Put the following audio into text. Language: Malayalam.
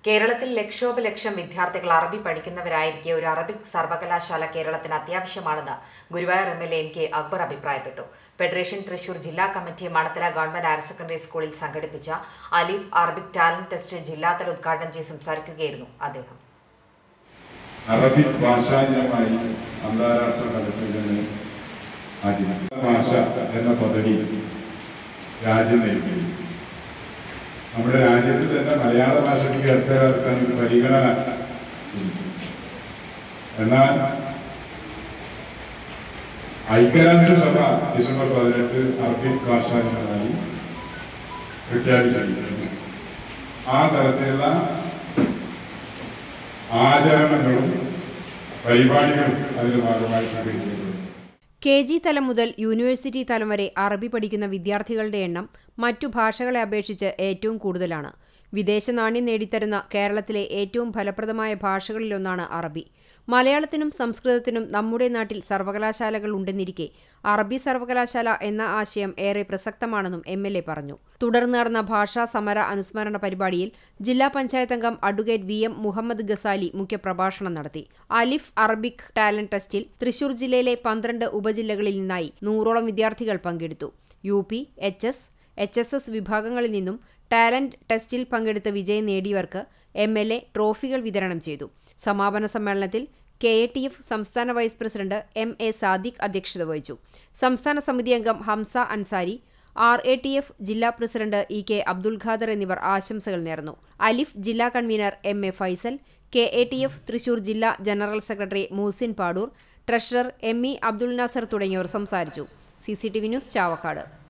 കേരളത്തിൽ ലക്ഷോപലക്ഷം വിദ്യാർത്ഥികൾ അറബി പഠിക്കുന്നവരായിരിക്കെ ഒരു അറബിക് സർവകലാശാല കേരളത്തിന് അത്യാവശ്യമാണെന്ന് Guruvayur M L A N K Akbar അഭിപ്രായപ്പെട്ടു ഫെഡറേഷൻ തൃശൂർ ജില്ലാ committee Manathala government higher secondary സ്കൂളിൽ സംഘടിപ്പിച്ച അലീഫ് അറബിക് ടാലന്റ് ടെസ്റ്റ് ജില്ലാതല ഉദ്ഘാടനം ചെയ്ത് സംസാരിക്കുകയായിരുന്നു അദ്ദേഹം അറബിക് ഭാഷാദിനമായി അന്താരാഷ്ട്ര തലത്തിൽ നിന്ന് ആചരിക്കും ഭാഷ എന്ന പദവി രാജ്യം നൽകി നമ്മുടെ രാജ്യത്ത് തന്നെ മലയാള ഭാഷയ്ക്ക് അടുത്ത കാലത്താണ് ഒരു പരിഗണന ലഭിച്ചത്. എന്നാൽ ഐക്യരാഷ്ട്രസഭ ഡിസംബർ പതിനെട്ട് അറബിക് ഭാഷാദിനമായി പ്രഖ്യാപിച്ചിട്ടുണ്ട് ആ തരത്തിലുള്ള ആചരണങ്ങളും പരിപാടികളും അതിന് ഭാഗമായി സംഘടിപ്പിക്കുന്നത് കെ ജി തലം മുതൽ യൂണിവേഴ്സിറ്റി തലം വരെ അറബി പഠിക്കുന്ന വിദ്യാർത്ഥികളുടെ എണ്ണം മറ്റു ഭാഷകളെ അപേക്ഷിച്ച് ഏറ്റവും കൂടുതലാണ് വിദേശ നാണ്യം നേടിത്തരുന്ന കേരളത്തിലെ ഏറ്റവും ഫലപ്രദമായ ഭാഷകളിലൊന്നാണ് അറബി മലയാളത്തിനും സംസ്കൃതത്തിനും നമ്മുടെ നാട്ടിൽ സർവകലാശാലകൾ ഉണ്ടെന്നിരിക്കെ അറബി സർവകലാശാല എന്ന ആശയം ഏറെ പ്രസക്തമാണെന്നും എം എൽ എ പറഞ്ഞു തുടർന്ന് നടന്ന ഭാഷാ സമര അനുസ്മരണ പരിപാടിയിൽ ജില്ലാ പഞ്ചായത്ത് അംഗം advocate V M Muhammad Ghazali മുഖ്യപ്രഭാഷണം നടത്തി അലിഫ് അറബിക് ടാലന്റ് ടെസ്റ്റിൽ തൃശൂർ ജില്ലയിലെ പന്ത്രണ്ട് ഉപജില്ലകളിൽ നിന്നായി നൂറോളം വിദ്യാർത്ഥികൾ പങ്കെടുത്തു U P H S H S S വിഭാഗങ്ങളിൽ നിന്നും ടാലന്റ് ടെസ്റ്റിൽ പങ്കെടുത്ത് വിജയം നേടിയവർക്ക് എം എൽ എ ട്രോഫികൾ വിതരണം ചെയ്തു സമാപന സമ്മേളനത്തിൽ കെ എ ടി എഫ് സംസ്ഥാന vice president M A Sadiq അധ്യക്ഷത വഹിച്ചു സംസ്ഥാന സമിതി അംഗം Hamsa Ansari R A T F ജില്ലാ president E K Abdul Khader എന്നിവർ ആശംസകൾ നേർന്നു അലിഫ് ജില്ലാ convener M A Faisal K A T F Thrissur ജില്ലാ general secretary Muhsin Padur treasurer M E Abdul Nasar തുടങ്ങിയവർ സംസാരിച്ചു C C T V news Chavakkad